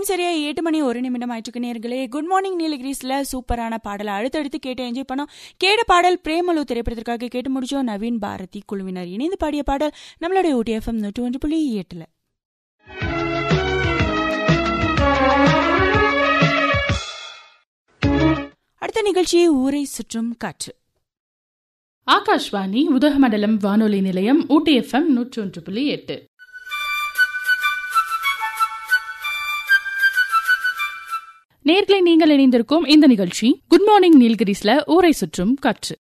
time சரியா எட்டு மணி ஒரு நிமிடம் ஆயிட்டு நேர்களே குட் மார்னிங் நீலகிரிஸ்ல சூப்பரான பாடலை அடுத்தடுத்து கேட்டு என்ஜாய் பண்ணோம் கேட்ட பாடல் பிரேமலு திரைப்படத்திற்காக கேட்டு முடிச்சோம் நவீன் பாரதி குழுவினர் இணைந்து பாடிய பாடல் நம்மளுடைய ஊட்டி எஃப்எம் நூற்றி ஒன்று புள்ளி எட்டுல அடுத்த நிகழ்ச்சி ஊரை சுற்றும் காற்று ஆகாஷ்வாணி உதகமண்டலம் வானொலி நிலையம் ஊட்டி எஃப்எம் நூற்றி ஒன்று புள்ளி எட்டு நேர்களை நீங்கள் இணைந்திருக்கும் இந்த நிகழ்ச்சி குட் மார்னிங் நீல்கிரிஸ்ல ஊரை சுற்றும் காற்று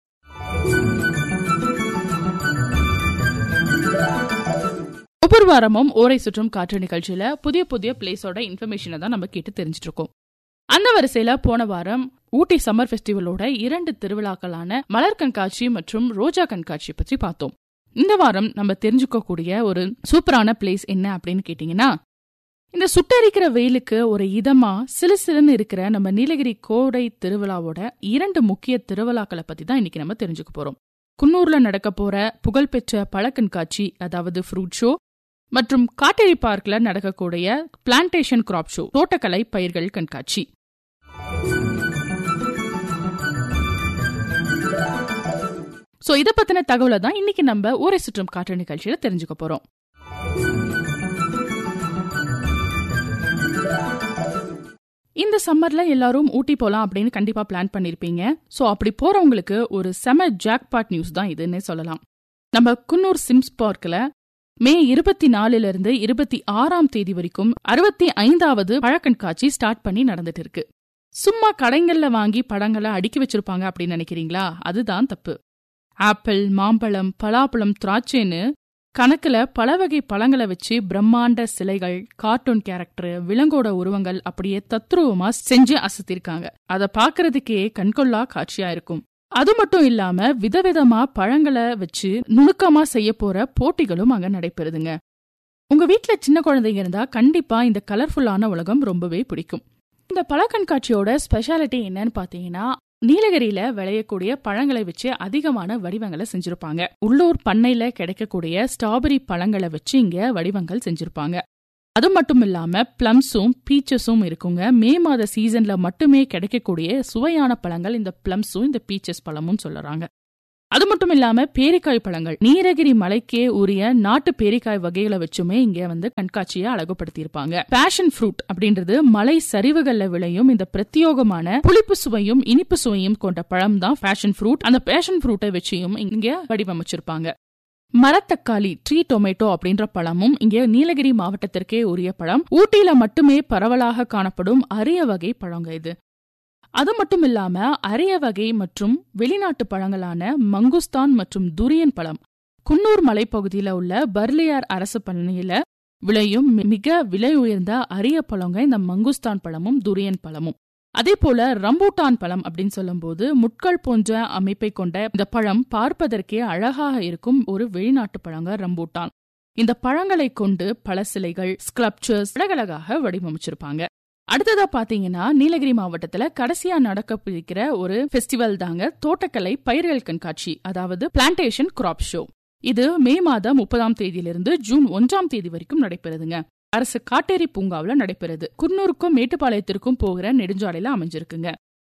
ஒவ்வொரு வாரமும் ஊரை சுற்றும் காற்று நிகழ்ச்சியில புதிய புதிய பிளேஸோட இன்ஃபர்மேஷனை தான் நம்ம கேட்டு தெரிஞ்சிட்டு இருக்கோம் அந்த வரிசையில போன வாரம் ஊட்டி சம்மர் ஃபெஸ்டிவலோட இரண்டு திருவிழாக்களான மலர் கண்காட்சி மற்றும் ரோஜா கண்காட்சி பற்றி பார்த்தோம் இந்த வாரம் நம்ம தெரிஞ்சுக்கக்கூடிய ஒரு சூப்பரான பிளேஸ் என்ன அப்படின்னு கேட்டீங்கன்னா இந்த சுட்டரிக்கிற வெயிலுக்கு ஒரு இதமா சிலு சிலுன்னு இருக்கிற நம்ம நீலகிரி கோடை திருவிழாவோட இரண்டு முக்கிய திருவிழாக்களை பத்தி தான் இன்னைக்கு நம்ம தெரிஞ்சுக்க போறோம் குன்னூர்ல நடக்க போற புகழ்பெற்ற பழ கண்காட்சி அதாவது ஃப்ரூட் ஷோ மற்றும் காட்டேரி பார்க்ல நடக்கக்கூடிய பிளான்டேஷன் கிராப் ஷோ தோட்டக்கலை பயிர்கள் கண்காட்சி சோ இத பத்தின தகவலை தான் இன்னைக்கு நம்ம ஊரை சுற்றும் காற்று நிகழ்ச்சியில தெரிஞ்சுக்க போறோம் இந்த சம்மர்ல எல்லாரும் ஊட்டி போலாம் அப்படின்னு கண்டிப்பா பிளான் பண்ணிருப்பீங்க சோ அப்படி போறவங்களுக்கு ஒரு செம ஜாக்பாட் நியூஸ் தான் இதுன்னு சொல்லலாம் நம்ம குன்னூர் சிம்ஸ் பார்க்ல மே இருபத்தி நாலுல இருந்து இருபத்தி ஆறாம் தேதி வரைக்கும் அறுபத்தி ஐந்தாவது பழக்கண்காட்சி ஸ்டார்ட் பண்ணி நடந்துட்டு இருக்கு சும்மா கடைங்கள்ல வாங்கி பழங்களை அடுக்கி வச்சிருப்பாங்க அப்படின்னு நினைக்கிறீங்களா அதுதான் தப்பு ஆப்பிள் மாம்பழம் பலாப்பழம் திராட்சைன்னு கணக்குல பல வகை பழங்களை வச்சு பிரம்மாண்ட சிலைகள் கார்ட்டூன் கேரக்டர் விலங்கோட உருவங்கள் அப்படியே தத்ரூபமா செஞ்சு அசத்திருக்காங்க அத பாக்குறதுக்கே கண்கொள்ளா காட்சியா இருக்கும் அது மட்டும் இல்லாம விதவிதமா பழங்களை வச்சு நுணுக்கமா செய்ய போற போட்டிகளும் அங்க நடைபெறுதுங்க உங்க வீட்ல சின்ன குழந்தைங்க இருந்தா கண்டிப்பா இந்த கலர்ஃபுல்லான உலகம் ரொம்பவே பிடிக்கும் இந்த பழ கண்காட்சியோட ஸ்பெஷாலிட்டி என்னன்னு பாத்தீங்கன்னா நீலகிரியில விளையக்கூடிய பழங்களை வச்சு அதிகமான வடிவங்களை செஞ்சிருப்பாங்க உள்ளூர் பண்ணையில கிடைக்கக்கூடிய ஸ்ட்ராபெரி பழங்களை வச்சு இங்க வடிவங்கள் செஞ்சிருப்பாங்க அது மட்டும் இல்லாம பிளம்ஸும் பீச்சஸும் இருக்குங்க மே மாத சீசன்ல மட்டுமே கிடைக்கக்கூடிய சுவையான பழங்கள் இந்த பிளம்ஸும் இந்த பீச்சஸ் பழமும் சொல்லறாங்க அது மட்டும் இல்லாம பேரிக்காய் பழங்கள் நீலகிரி மலைக்கே உரிய நாட்டு பேரிக்காய் வகைகளை வச்சுமே இங்க வந்து கண்காட்சியை அழகுபடுத்தியிருப்பாங்க பேஷன் ஃப்ரூட் அப்படின்றது மலை சரிவுகள்ல விளையும் இந்த பிரத்யோகமான புளிப்பு சுவையும் இனிப்பு சுவையும் கொண்ட பழம் தான் பேஷன் ஃப்ரூட் அந்த பேஷன் ஃப்ரூட்டை வச்சியும் இங்க வடிவமைச்சிருப்பாங்க மரத்தக்காளி ட்ரீ டொமேட்டோ அப்படின்ற பழமும் இங்க நீலகிரி மாவட்டத்திற்கே உரிய பழம் ஊட்டியில மட்டுமே பரவலாக காணப்படும் அரிய வகை பழங்க இது அது மட்டும் இல்லாம அரிய வகை மற்றும் வெளிநாட்டு பழங்களான மங்குஸ்தான் மற்றும் துரியன் பழம் குன்னூர் மலைப்பகுதியில உள்ள பர்லியார் அரசு பண்ணையில விளையும் மிக விலை உயர்ந்த அரிய பழங்க இந்த மங்குஸ்தான் பழமும் துரியன் பழமும் அதே போல ரம்பூட்டான் பழம் அப்படின்னு சொல்லும்போது முட்கள் போன்ற அமைப்பை கொண்ட இந்த பழம் பார்ப்பதற்கே அழகாக இருக்கும் ஒரு வெளிநாட்டு பழங்க ரம்பூட்டான் இந்த பழங்களை கொண்டு பல சிலைகள் ஸ்கல்ப்சர்ஸ் அழகழகாக வடிவமைச்சிருப்பாங்க அடுத்ததா பாத்தீங்கன்னா நீலகிரி மாவட்டத்துல கடைசியா நடக்க ஒரு ஃபெஸ்டிவல் தாங்க தோட்டக்கலை பயிர்கள் கண்காட்சி அதாவது பிளான்டேஷன் கிராப் ஷோ இது மே மாதம் முப்பதாம் தேதியிலிருந்து ஜூன் ஒன்றாம் தேதி வரைக்கும் நடைபெறுதுங்க அரசு காட்டேரி பூங்காவில் நடைபெறுது குன்னூருக்கும் மேட்டுப்பாளையத்திற்கும் போகிற நெடுஞ்சாலையில அமைஞ்சிருக்குங்க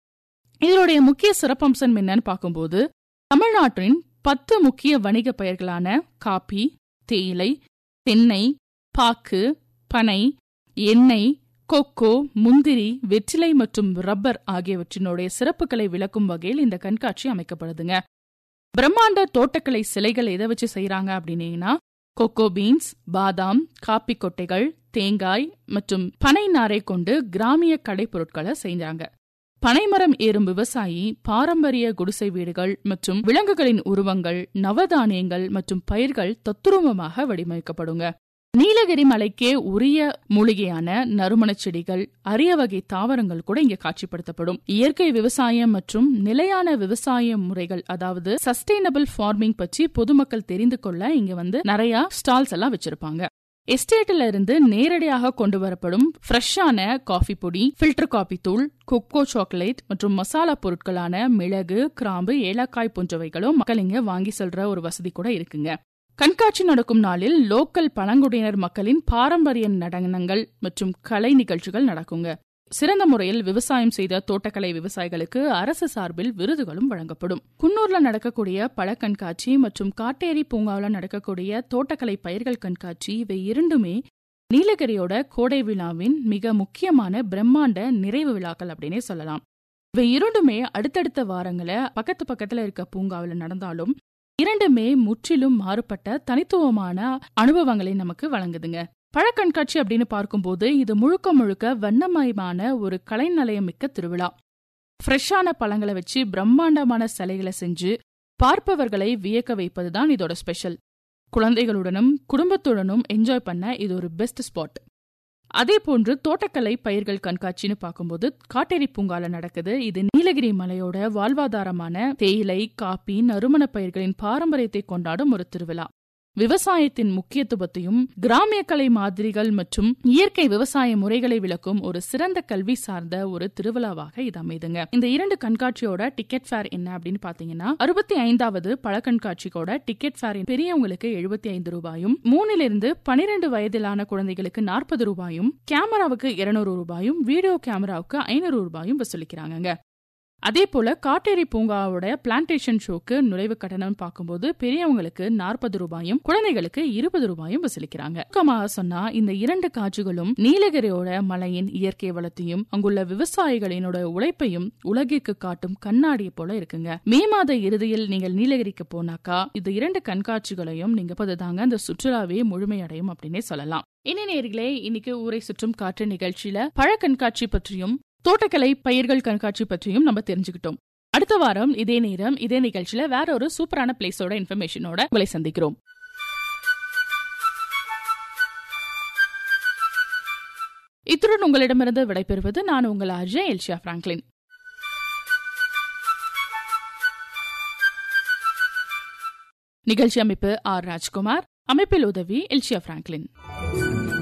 இதனுடைய முக்கிய சிறப்பம்சம் என்னன்னு பார்க்கும்போது தமிழ்நாட்டின் பத்து முக்கிய வணிக பெயர்களான காபி தேயிலை தென்னை பாக்கு பனை எண்ணெய் கொக்கோ முந்திரி வெற்றிலை மற்றும் ரப்பர் ஆகியவற்றினுடைய சிறப்புகளை விளக்கும் வகையில் இந்த கண்காட்சி அமைக்கப்படுதுங்க பிரம்மாண்ட தோட்டக்கலை சிலைகள் எதை வச்சு செய்யறாங்க அப்படின்னீங்கன்னா கொக்கோ பீன்ஸ் பாதாம் காப்பி கொட்டைகள் தேங்காய் மற்றும் பனை நாரை கொண்டு கிராமிய கடைப்பொருட்களை செய்றாங்க பனைமரம் ஏறும் விவசாயி பாரம்பரிய குடிசை வீடுகள் மற்றும் விலங்குகளின் உருவங்கள் நவதானியங்கள் மற்றும் பயிர்கள் தத்துரூபமாக வடிவமைக்கப்படுங்க நீலகிரி மலைக்கே உரிய மூலிகையான நறுமணச் செடிகள் அரிய வகை தாவரங்கள் கூட இங்க காட்சிப்படுத்தப்படும் இயற்கை விவசாயம் மற்றும் நிலையான விவசாய முறைகள் அதாவது சஸ்டைனபிள் ஃபார்மிங் பற்றி பொதுமக்கள் தெரிந்து கொள்ள இங்க வந்து நிறைய ஸ்டால்ஸ் எல்லாம் வச்சிருப்பாங்க எஸ்டேட்ல இருந்து நேரடியாக கொண்டு வரப்படும் ஃப்ரெஷ்ஷான காஃபி பொடி ஃபில்டர் காபி தூள் கொக்கோ சாக்லேட் மற்றும் மசாலா பொருட்களான மிளகு கிராம்பு ஏலக்காய் போன்றவைகளும் மக்கள் இங்க வாங்கி செல்ற ஒரு வசதி கூட இருக்குங்க கண்காட்சி நடக்கும் நாளில் லோக்கல் பழங்குடியினர் மக்களின் பாரம்பரிய நடனங்கள் மற்றும் கலை நிகழ்ச்சிகள் நடக்குங்க சிறந்த முறையில் விவசாயம் செய்த தோட்டக்கலை விவசாயிகளுக்கு அரசு சார்பில் விருதுகளும் வழங்கப்படும் குன்னூர்ல நடக்கக்கூடிய பழ கண்காட்சி மற்றும் காட்டேரி பூங்காவில் நடக்கக்கூடிய தோட்டக்கலை பயிர்கள் கண்காட்சி இவை இரண்டுமே நீலகிரியோட கோடை விழாவின் மிக முக்கியமான பிரம்மாண்ட நிறைவு விழாக்கள் அப்படின்னே சொல்லலாம் இவை இரண்டுமே அடுத்தடுத்த வாரங்கள பக்கத்து பக்கத்துல இருக்க பூங்காவில் நடந்தாலும் இரண்டுமே முற்றிலும் மாறுபட்ட தனித்துவமான அனுபவங்களை நமக்கு வழங்குதுங்க பழக்கண்காட்சி அப்படின்னு பார்க்கும்போது இது முழுக்க முழுக்க வண்ணமயமான ஒரு கலைநலயமிக்க திருவிழா ஃப்ரெஷ்ஷான பழங்களை வச்சு பிரம்மாண்டமான சிலைகளை செஞ்சு பார்ப்பவர்களை வியக்க வைப்பதுதான் இதோட ஸ்பெஷல் குழந்தைகளுடனும் குடும்பத்துடனும் என்ஜாய் பண்ண இது ஒரு பெஸ்ட் ஸ்பாட் அதே போன்று தோட்டக்கலை பயிர்கள் கண்காட்சின்னு பார்க்கும்போது காட்டேரி பூங்கால நடக்குது இது நீலகிரி மலையோட வாழ்வாதாரமான தேயிலை காப்பி நறுமண பயிர்களின் பாரம்பரியத்தை கொண்டாடும் ஒரு திருவிழா விவசாயத்தின் முக்கியத்துவத்தையும் கிராமிய கலை மாதிரிகள் மற்றும் இயற்கை விவசாய முறைகளை விளக்கும் ஒரு சிறந்த கல்வி சார்ந்த ஒரு திருவிழாவாக இது அமைதுங்க இந்த இரண்டு கண்காட்சியோட டிக்கெட் ஃபேர் என்ன அப்படின்னு பாத்தீங்கன்னா அறுபத்தி ஐந்தாவது பழ கண்காட்சியோட டிக்கெட் ஃபேர் பெரியவங்களுக்கு எழுபத்தி ஐந்து ரூபாயும் மூணிலிருந்து பனிரெண்டு வயதிலான குழந்தைகளுக்கு நாற்பது ரூபாயும் கேமராவுக்கு இருநூறு ரூபாயும் வீடியோ கேமராவுக்கு ஐநூறு ரூபாயும் வசூலிக்கிறாங்க அதே போல காட்டேரி பூங்காவோட பிளான்டேஷன் ஷோக்கு நுழைவு கட்டணம் பார்க்கும்போது பெரியவங்களுக்கு நாற்பது ரூபாயும் குழந்தைகளுக்கு இருபது ரூபாயும் வசூலிக்கிறாங்க சுருக்கமாக சொன்னா இந்த இரண்டு காட்சிகளும் நீலகிரியோட மலையின் இயற்கை வளத்தையும் அங்குள்ள விவசாயிகளினோட உழைப்பையும் உலகிற்கு காட்டும் கண்ணாடியை போல இருக்குங்க மே மாத இறுதியில் நீங்கள் நீலகிரிக்கு போனாக்கா இந்த இரண்டு கண்காட்சிகளையும் நீங்க இப்போதாங்க அந்த சுற்றுலாவே முழுமையடையும் அப்படின்னே சொல்லலாம் இனி நேர்களே இன்னைக்கு ஊரை சுற்றும் காற்று நிகழ்ச்சியில பழ கண்காட்சி பற்றியும் தோட்டக்கலை பயிர்கள் கண்காட்சி பற்றியும் நம்ம தெரிஞ்சுக்கிட்டோம் அடுத்த வாரம் இதே நேரம் இதே நிகழ்ச்சியில வேற ஒரு சூப்பரான பிளேஸோட இன்ஃபர்மேஷனோட உங்களை சந்திக்கிறோம் இத்துடன் உங்களிடமிருந்து விடைபெறுவது நான் உங்கள் அஜய் எல்ஷியா பிராங்க்லின் நிகழ்ச்சி அமைப்பு ஆர் ராஜ்குமார் அமைப்பில் உதவி எல்ஷியா பிராங்க்லின்